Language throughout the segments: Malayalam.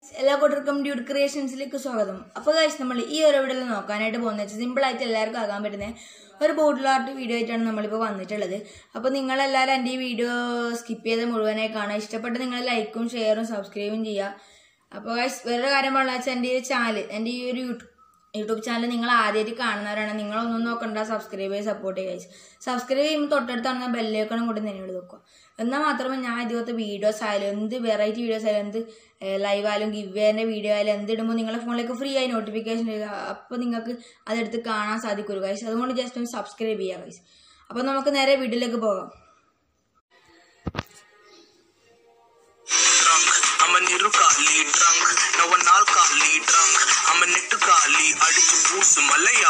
എല്ലാ കൂട്ടർക്കും ഡ്യൂഡ് ക്രിയേഷൻസിലേക്ക് സ്വാഗതം അപ്പോൾ കഴിച്ച് നമ്മൾ ഈ ഒരു വീഡിയോയിൽ നോക്കാനായിട്ട് പോകുന്നത് വെച്ചാൽ സിമ്പിളായിട്ട് എല്ലാവർക്കും ആകാൻ പറ്റുന്ന ഒരു ബോട്ടിൽ ആർട്ട് വീഡിയോ ആയിട്ടാണ് നമ്മളിപ്പോൾ വന്നിട്ടുള്ളത് അപ്പോൾ നിങ്ങളെല്ലാവരും എൻ്റെ ഈ വീഡിയോ സ്കിപ്പ് ചെയ്ത് മുഴുവനായി കാണാൻ ഇഷ്ടപ്പെട്ട് നിങ്ങൾ ലൈക്കും ഷെയറും സബ്സ്ക്രൈബും ചെയ്യുക അപ്പോൾ guys, വേറൊരു കാര്യം പറഞ്ഞാൽ വെച്ചാൽ എൻ്റെ ഈ ചാനൽ എൻ്റെ ഈ ഒരു യൂട്യൂബ് യൂട്യൂബ് ചാനൽ നിങ്ങൾ ആദ്യമായിട്ട് കാണുന്നവരാണ് നിങ്ങളൊന്നും നോക്കണ്ട സബ്സ്ക്രൈബ് ചെയ്ത് സപ്പോർട്ട് ചെയ്യുക സബ്സ്ക്രൈബ് ചെയ്യുമ്പോൾ തൊട്ടടുത്താണ് ബെല്ലേക്കണം കൂടി തന്നെ നോക്കുക എന്നാൽ മാത്രമേ ഞാൻ ഇതുപോലത്തെ വീഡിയോസ് ആയാലും എന്ത് വെറൈറ്റി വീഡിയോസ് ആയാലും എന്ത് ലൈവ് ആയാലും ഗിവേൻ്റെ വീഡിയോ ആയാലും എന്ത് ഇടുമ്പോൾ നിങ്ങളുടെ ഫോണിലേക്ക് ഫ്രീ ആയി നോട്ടിഫിക്കേഷൻ വരിക അപ്പോൾ നിങ്ങൾക്ക് അതെടുത്ത് കാണാൻ സാധിക്കുള്ളൂ ഗൈസ് അതുകൊണ്ട് ജസ്റ്റ് ഒന്ന് സബ്സ്ക്രൈബ് ചെയ്യുക ഗൈസ് അപ്പോൾ നമുക്ക് നേരെ വീഡിയോയിലേക്ക് പോകാം drunk I'm a niru kali drunk now a nal kali drunk I'm a nettu kali അടിച്ചു പൂസ് മലയാ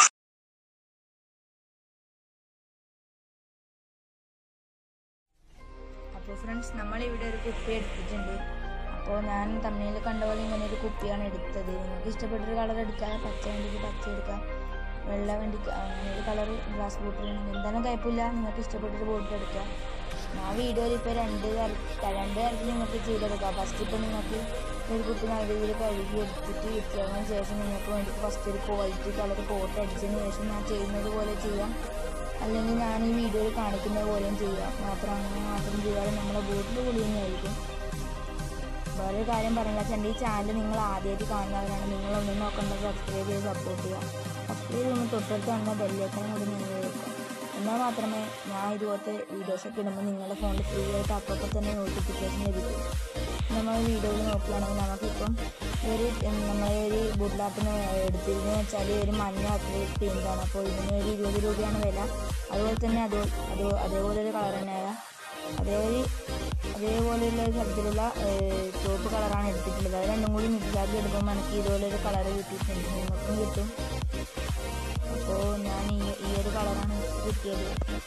അപ്പോൾ ഫ്രണ്ട്സ് നമ്മളിവിടെ ഒരു കുപ്പി എടുത്തിട്ടുണ്ട് അപ്പോൾ ഞാൻ തമ്മിൽ കണ്ട പോലെ ഇങ്ങനെ ഒരു കുപ്പിയാണ് എടുത്തത് നിങ്ങൾക്ക് ഇഷ്ടപ്പെട്ടൊരു കളർ എടുക്കാം പച്ച വേണ്ടിക്ക് പച്ച എടുക്കാം വെള്ള വേണ്ടിക്ക് അങ്ങനെ ഒരു കളർ ഗ്ലാസ് ബോട്ടിൽ എന്തായാലും കുഴപ്പമില്ല നിങ്ങൾക്ക് ഇഷ്ടപ്പെട്ടൊരു ബോട്ടിൽ എടുക്കാം ഞാൻ വീഡിയോയിൽ ഇപ്പോൾ രണ്ട് തര രണ്ട് തരത്തിൽ നിങ്ങൾക്ക് ചെയ്തെടുക്കാം ഫസ്റ്റ് ഇപ്പോൾ നിങ്ങൾക്ക് ഒരു കുപ്പി നല്ല രീതിയിൽ കഴുകി എടുത്തിട്ട് വൃത്തിയാക്കിയതിന് ശേഷം നിങ്ങൾക്ക് വേണ്ടി ഫസ്റ്റ് ഒരു വൈറ്റ് കളർ കോട്ട് അടിച്ചതിന് ശേഷം ഞാൻ ചെയ്യുന്നത് പോലെ ചെയ്യാം അല്ലെങ്കിൽ ഞാൻ ഈ വീഡിയോയിൽ കാണിക്കുന്ന പോലെയും ചെയ്യാം മാത്രം അങ്ങനെ മാത്രം ചെയ്യാതെ നമ്മളെ ബോട്ടിൽ പൊളിയുന്നതായിരിക്കും വേറെ ഒരു കാര്യം പറഞ്ഞാൽ വെച്ചാൽ എൻ്റെ ഈ ചാനൽ നിങ്ങൾ ആദ്യമായിട്ട് കാണുന്നവരാണ് നിങ്ങളൊന്നും നോക്കേണ്ട സബ്സ്ക്രൈബ് ചെയ്ത് സപ്പോർട്ട് ചെയ്യുക സബ്സ്ക്രൈബ് ചെയ്യുമ്പോൾ തൊട്ടടുത്ത് കാണുന്ന ബെല്ലേക്കാൻ കൂടി നിങ്ങൾ വെക്കുക എന്നാൽ മാത്രമേ ഞാൻ ഇതുപോലത്തെ വീഡിയോസൊക്കെ ഇടുമ്പോൾ നിങ്ങളുടെ ഫോണിൽ ഫ്രീ ആയിട്ട് അപ്പോൾ തന്നെ നോട്ടിഫിക്കേഷൻ ലഭിക്കും നമ്മൾ വീഡിയോയിൽ നോക്കുകയാണെങ്കിൽ നമുക്കിപ്പം ഒരു നമ്മളെ ഒരു ബുഡ്ലാട്ടിന് എടുത്തിരുന്നത് വെച്ചാൽ ഒരു മഞ്ഞ അക്രിലിക് പെയിൻ്റാണ് അപ്പോൾ ഇതിന് ഒരു ഇരുപത് രൂപയാണ് വില അതുപോലെ തന്നെ അത് അത് അതേപോലെ ഒരു കളർ തന്നെയായ അതേ ഒരു അതേപോലെയുള്ള ഒരു തരത്തിലുള്ള ചുവപ്പ് കളറാണ് എടുത്തിട്ടുള്ളത് അത് രണ്ടും കൂടി മിക്സാക്കി എടുക്കുമ്പോൾ എനിക്ക് ഇതുപോലെ ഒരു കളർ കിട്ടിയിട്ടുണ്ട് നിങ്ങൾക്കും കിട്ടും അപ്പോൾ ഞാൻ ഈ ഈ ഒരു കളറാണ് കിട്ടിയത്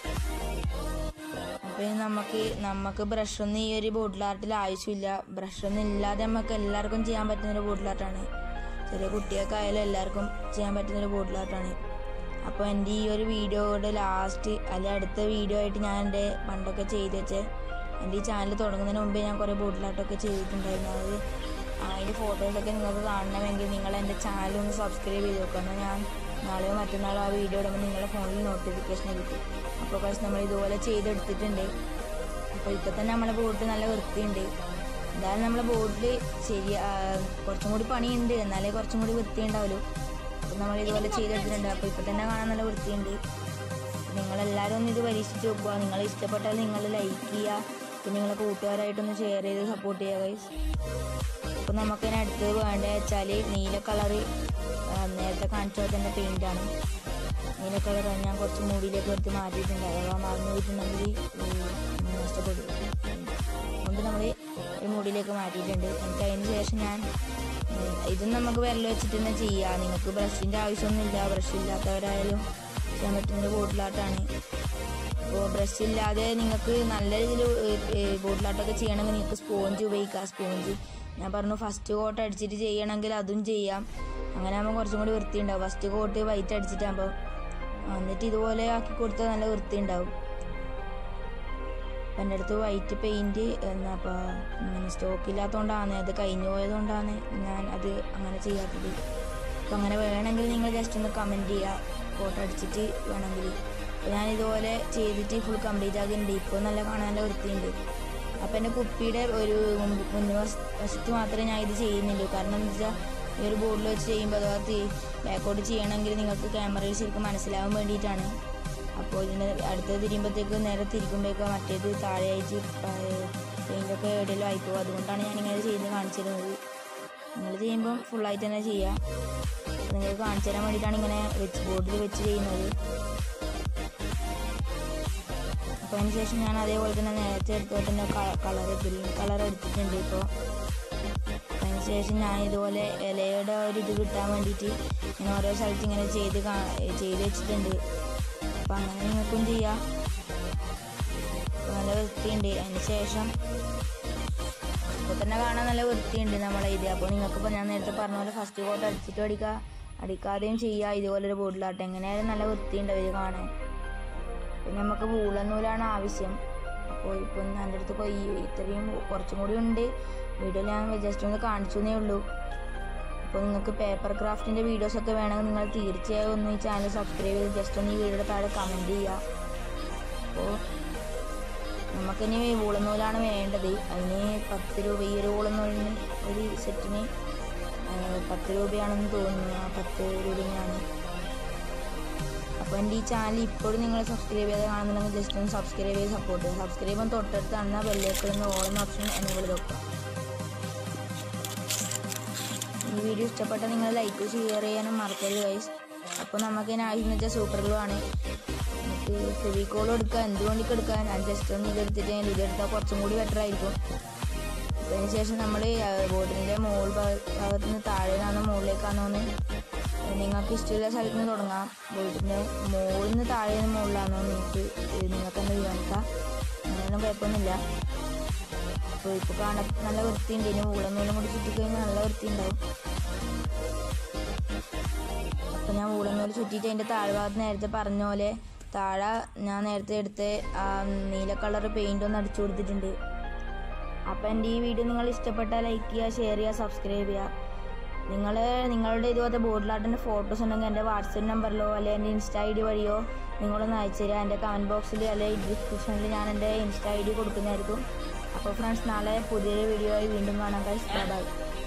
അപ്പോൾ ഇനി നമുക്ക് നമുക്ക് ബ്രഷൊന്നും ഈ ഒരു ബോട്ടിൽ ആർട്ടിൽ ആവശ്യമില്ല ബ്രഷൊന്നും ഇല്ലാതെ നമുക്ക് എല്ലാവർക്കും ചെയ്യാൻ പറ്റുന്ന ഒരു ബോട്ടിൽ ആർട്ടാണ് ചെറിയ കുട്ടികൾക്കായാലും എല്ലാവർക്കും ചെയ്യാൻ പറ്റുന്ന ഒരു ബോട്ടിൽ ആർട്ടാണ് അപ്പോൾ എൻ്റെ ഈ ഒരു വീഡിയോയുടെ ലാസ്റ്റ് അല്ലെ അടുത്ത വീഡിയോ ആയിട്ട് ഞാൻ എൻ്റെ പണ്ടൊക്കെ ചെയ്ത് വെച്ച് എൻ്റെ ഈ ചാനൽ തുടങ്ങുന്നതിന് മുമ്പേ ഞാൻ കുറേ ബോട്ടിൽ ആർട്ടൊക്കെ ചെയ്തിട്ടുണ്ടായിരുന്നു അത് അതിൻ്റെ ഫോട്ടോസൊക്കെ നിങ്ങൾക്ക് കാണണമെങ്കിൽ നിങ്ങൾ എൻ്റെ ചാനൽ ഒന്ന് സബ്സ്ക്രൈബ് ചെയ്ത് നോക്കുക എന്നാൽ ഞാൻ നാളെയോ മറ്റന്നാളോ ആ വീഡിയോ ഇടുമ്പോൾ നിങ്ങളുടെ ഫോണിൽ നോട്ടിഫിക്കേഷൻ കിട്ടും അപ്പോൾ കുറച്ച് നമ്മൾ ഇതുപോലെ ചെയ്തെടുത്തിട്ടുണ്ട് അപ്പോൾ ഇപ്പോൾ തന്നെ നമ്മളെ ബോട്ട് നല്ല വൃത്തിയുണ്ട് എന്തായാലും നമ്മളെ ബോട്ടിൽ ശരി ആ, കുറച്ചും കൂടി പണിയുണ്ട് എന്നാലേ കുറച്ചും കൂടി വൃത്തി ഉണ്ടാവുള്ളൂ അപ്പോൾ നമ്മൾ ഇതുപോലെ ചെയ്തെടുത്തിട്ടുണ്ട് അപ്പോൾ ഇപ്പോൾ തന്നെ കാണാൻ നല്ല വൃത്തിയുണ്ട് നിങ്ങളെല്ലാവരും ഒന്ന് ഇത് പരീക്ഷിച്ച് നോക്കുക നിങ്ങൾ ഇഷ്ടപ്പെട്ടാൽ നിങ്ങൾ ലൈക്ക് ചെയ്യുക പിന്നെ നിങ്ങളെ കൂട്ടുകാരായിട്ടൊന്ന് ഷെയർ ചെയ്ത് സപ്പോർട്ട് ചെയ്യുക ഗൈസ് അപ്പോൾ നമുക്കതിന് അടുത്തത് വേണ്ടത് വെച്ചാൽ നീല കളറ് നേരത്തെ കാണിച്ച പോലെ തന്നെ പെയിൻ്റാണ് നീല കളർ ഞാൻ കുറച്ച് മൂടിയിലേക്ക് എടുത്ത് മാറ്റിയിട്ടുണ്ട് അഥവാ മറന്നു പോയിട്ടുണ്ടെങ്കിൽ നഷ്ടപ്പെടും അതുകൊണ്ട് നമ്മൾ ഒരു മൂടിയിലേക്ക് മാറ്റിയിട്ടുണ്ട് എനിക്ക് അതിന് ശേഷം ഞാൻ ഉം, ഇതും നമുക്ക് വിരൽ വെച്ചിട്ട് തന്നെ ചെയ്യാം നിങ്ങൾക്ക് ബ്രഷിൻ്റെ ആവശ്യമൊന്നുമില്ല ബ്രഷ് ഇല്ലാത്തവരായാലും ചെയ്യാൻ പറ്റുന്ന ബോട്ടിലാട്ടാണ് അപ്പോൾ ബ്രഷ് ഇല്ലാതെ നിങ്ങൾക്ക് നല്ല രീതിയിൽ ബോട്ടിലാട്ടൊക്കെ ചെയ്യണമെങ്കിൽ നിങ്ങൾക്ക് സ്പോഞ്ച് ഉപയോഗിക്കാം സ്പോഞ്ച് ഞാൻ പറഞ്ഞു ഫസ്റ്റ് കോട്ട് അടിച്ചിട്ട് ചെയ്യണമെങ്കിൽ അതും ചെയ്യാം അങ്ങനെ ആകുമ്പോൾ കുറച്ചും കൂടി വൃത്തി ഉണ്ടാവും ഫസ്റ്റ് കോട്ട് വൈറ്റ് അടിച്ചിട്ടാകുമ്പോൾ എന്നിട്ട് ഇതുപോലെ ആക്കി കൊടുത്താൽ നല്ല വൃത്തി ഉണ്ടാവും അപ്പം എൻ്റെ അടുത്ത് വൈറ്റ് പെയിൻറ്റ് എന്നാ അപ്പോൾ സ്റ്റോക്ക് ഇല്ലാത്തതുകൊണ്ടാണ് അത് കഴിഞ്ഞു പോയതുകൊണ്ടാണ് ഞാൻ അത് അങ്ങനെ ചെയ്യാത്തത് അപ്പം അങ്ങനെ വേണമെങ്കിൽ നിങ്ങൾ ജസ്റ്റ് ഒന്ന് കമൻറ്റ് ചെയ്യുക ഫോട്ടോ അടിച്ചിട്ട് വേണമെങ്കിൽ അപ്പോൾ ഞാൻ ഇതുപോലെ ചെയ്തിട്ട് ഫുൾ കംപ്ലീറ്റ് ആക്കിയിട്ടുണ്ട് ഇപ്പോൾ നല്ല കാണാൻ നല്ല വൃത്തിയുണ്ട് അപ്പോൾ എൻ്റെ കുപ്പിയുടെ ഒരു മുമ്പ് മുൻ വശ- വശത്ത് മാത്രമേ ഞാൻ ഇത് ചെയ്യുന്നുള്ളൂ കാരണം എന്താ വെച്ചാൽ ഈ ഒരു ബോർഡിൽ വെച്ച് ചെയ്യുമ്പോൾ അഥവാ ബാക്കോട്ട് ചെയ്യണമെങ്കിൽ നിങ്ങൾക്ക് ക്യാമറയിൽ ശരിക്കും മനസ്സിലാവാൻ വേണ്ടിയിട്ടാണ് അപ്പോൾ ഇതിന് അടുത്തത് തിരിയുമ്പോഴത്തേക്ക് നേരെ തിരിക്കുമ്പോഴേക്ക് മറ്റേത് താഴെയായിട്ട് പെയിൻ്റൊക്കെ എവിടെയെങ്കിലും ആയിപ്പോകും അതുകൊണ്ടാണ് ഞാനിങ്ങനെ ചെയ്ത് കാണിച്ചിരുന്നത് നിങ്ങൾ ചെയ്യുമ്പം ഫുള്ളായിട്ട് തന്നെ ചെയ്യാം നിങ്ങൾക്ക് കാണിച്ചു തരാൻ വേണ്ടിയിട്ടാണ് ഇങ്ങനെ വെച്ച് ബോർഡിൽ വെച്ച് ചെയ്യുന്നത് അപ്പോൾ അതിന് ശേഷം ഞാൻ അതേപോലെ തന്നെ നേരത്തെ എടുത്ത തന്നെ കളർ ഗ്രീൻ കളർ എടുത്തിട്ടുണ്ട് ഇപ്പോൾ അതിന് ശേഷം ഞാൻ ഇതുപോലെ ഇലയുടെ ഒരു ഇത് കിട്ടാൻ വേണ്ടിയിട്ട് ഇങ്ങനെ ഓരോ സ്ഥലത്ത് ഇങ്ങനെ ചെയ്ത് കാ- ചെയ്ത് വെച്ചിട്ടുണ്ട് അപ്പം അങ്ങനെ നിങ്ങൾക്കും ചെയ്യാം അപ്പോൾ നല്ല വൃത്തിയുണ്ട് അതിന് ശേഷം ഇപ്പോൾ തന്നെ കാണാൻ നല്ല വൃത്തിയുണ്ട് നമ്മളെ ഇത് അപ്പോൾ നിങ്ങൾക്കിപ്പോൾ ഞാൻ നേരത്തെ പറഞ്ഞ പോലെ ഫസ്റ്റ് കോട്ട് അടിച്ചിട്ട് അടിക്കുക അടിക്കാതെയും ചെയ്യുക ഇതുപോലൊരു ബോട്ടിലാട്ടെ എങ്ങനെയായാലും നല്ല വൃത്തിയുണ്ട് ഇത് കാണാൻ പിന്നെ നമുക്ക് വൂളൻ നൂലാണ് ആവശ്യം അപ്പോൾ ഇപ്പം എൻ്റെ അടുത്ത് ഇപ്പോൾ ഈ ഇത്രയും കുറച്ചും കൂടി ഉണ്ട് വീഡിയോയിൽ ഞാൻ ജസ്റ്റ് ഒന്ന് കാണിച്ചു എന്നേ ഉള്ളൂ അപ്പോൾ നിങ്ങൾക്ക് പേപ്പർ ക്രാഫ്റ്റിൻ്റെ വീഡിയോസൊക്കെ വേണമെങ്കിൽ നിങ്ങൾ തീർച്ചയായും ഒന്ന് ഈ ചാനൽ സബ്സ്ക്രൈബ് ചെയ്ത് ജസ്റ്റ് ഒന്ന് ഈ വീഡിയോയുടെ താഴെ കമൻറ്റ് ചെയ്യുക അപ്പോൾ നമുക്കിനി വൂളനൂലാണ് വേണ്ടത് അതിന് പത്ത് രൂപ ഈ ഒരു വൂളനൂലിന് ഒരു സെറ്റിന് ആ, പത്ത് രൂപയാണെന്ന് തോന്നുന്നു ആ പത്ത് രൂപയാണ് അപ്പോൾ എൻ്റെ ഈ ചാനൽ ഇപ്പോഴും നിങ്ങൾ സബ്സ്ക്രൈബ് ചെയ്ത് കാണുന്നുണ്ടെങ്കിൽ ജസ്റ്റ് ഒന്ന് സബ്സ്ക്രൈബ് ചെയ്ത് സപ്പോർട്ട് ചെയ്യുക സബ്സ്ക്രൈബ് ചെയ്യാൻ തൊട്ടടുത്ത് കാണുന്ന ബെല്ലേക്കിടുന്ന ഓളുന്ന ഓപ്ഷൻ എന്നെ വെക്കുക ഈ വീഡിയോ ഇഷ്ടപ്പെട്ടാൽ നിങ്ങൾ ലൈക്ക് ഷെയർ ചെയ്യാനും മറക്കരുത് ഗൈസ് അപ്പോൾ നമുക്ക് ഇതിന് ആവശ്യം വെച്ചാൽ സൂപ്പർ ഗ്ലൂ ആണ് നമുക്ക് ഫെവിക്കോൾ എടുക്കാം എന്തുകൊണ്ടൊക്കെ എടുക്കാം ഞാൻ ജസ്റ്റ് ഒന്ന് ഇതെടുത്തിട്ട് ഞാൻ ഇതെടുത്താൽ കുറച്ചും കൂടി ബെറ്റർ ആയിരിക്കും അപ്പോൾ അതിന് ശേഷം നമ്മൾ ബോർഡിൻ്റെ മുകൾ ഭാഗത്ത് നിന്ന് താഴെ നിന്നാണ് മുകളിലേക്കാണോ എന്ന് നിങ്ങൾക്ക് ഇഷ്ടമുള്ള സ്ഥലത്ത് നിന്ന് തുടങ്ങാം ബോർഡിൻ്റെ മുകളിൽ നിന്ന് താഴെ നിന്ന് മുകളിലാണോ നിങ്ങൾക്ക് നിങ്ങൾക്ക് തന്നെ തീരുമാനിക്കാം അങ്ങനെയൊന്നും കുഴപ്പമൊന്നുമില്ല അപ്പോൾ ഇപ്പോൾ കാണാൻ നല്ല വൃത്തിയുണ്ട് ഇനി ഊളനൂലും കൂടി ചുറ്റിക്കഴിഞ്ഞാൽ നല്ല വൃത്തി ഉണ്ടാവും അപ്പോൾ ഞാൻ ഊളനൂല് ചുറ്റിയിട്ട് അതിൻ്റെ താഴ്ഭാഗത്ത് നേരത്തെ പറഞ്ഞ പോലെ താഴെ ഞാൻ നേരത്തെ എടുത്ത് ആ നീല കളർ പെയിൻ്റ് ഒന്ന് അടിച്ചു കൊടുത്തിട്ടുണ്ട് അപ്പോൾ എൻ്റെ ഈ വീഡിയോ നിങ്ങൾ ഇഷ്ടപ്പെട്ടാൽ ലൈക്ക് ചെയ്യുക ഷെയർ ചെയ്യുക സബ്സ്ക്രൈബ് ചെയ്യുക നിങ്ങൾ നിങ്ങളുടെ ഇതുപോലത്തെ ബോർഡിലാട്ടിൻ്റെ ഫോട്ടോസ് ഉണ്ടെങ്കിൽ എൻ്റെ വാട്സപ്പ് നമ്പറിലോ അല്ലെങ്കിൽ എൻ്റെ ഇൻസ്റ്റ ഐ ഡി വഴിയോ നിങ്ങളൊന്ന് അയച്ചു തരിക എൻ്റെ കമൻറ്റ് ബോക്സിൽ അല്ലെങ്കിൽ ഡിസ്ക്രിപ്ഷനിൽ ഞാൻ എൻ്റെ ഇൻസ്റ്റ ഐ ഡി കൊടുക്കുന്നതായിരിക്കും അപ്പോൾ ഫ്രണ്ട്സ് നാളെ പുതിയൊരു വീഡിയോ ആയി വീണ്ടും കാണാം ഗൈസ് ബൈ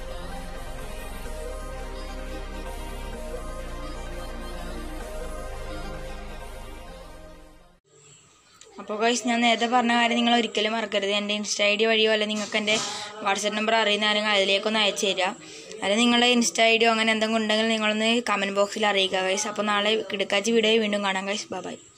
അപ്പോൾ ഗൈസ് ഞാൻ നേരത്തെ പറഞ്ഞ കാര്യം നിങ്ങൾ ഒരിക്കലും മറക്കരുത് എൻ്റെ ഇൻസ്റ്റ ഐ ഡി വഴിയോ അല്ലെങ്കിൽ നിങ്ങൾക്ക് എൻ്റെ വാട്സപ്പ് നമ്പർ അറിയുന്ന ആരെങ്കിലും അതിലേക്കൊന്ന് അയച്ചു തരിക അല്ലെങ്കിൽ നിങ്ങളുടെ ഇൻസ്റ്റ ഐ ഡിയോ അങ്ങനെ എന്തെങ്കിലും ഉണ്ടെങ്കിൽ നിങ്ങളൊന്ന് കമൻറ്റ് ബോക്സിൽ അറിയിക്കുക ഗൈസ് അപ്പോൾ നാളെ കിടക്കാച്ചി വീഡിയോ വീണ്ടും കാണാം ഗൈസ് ബൈ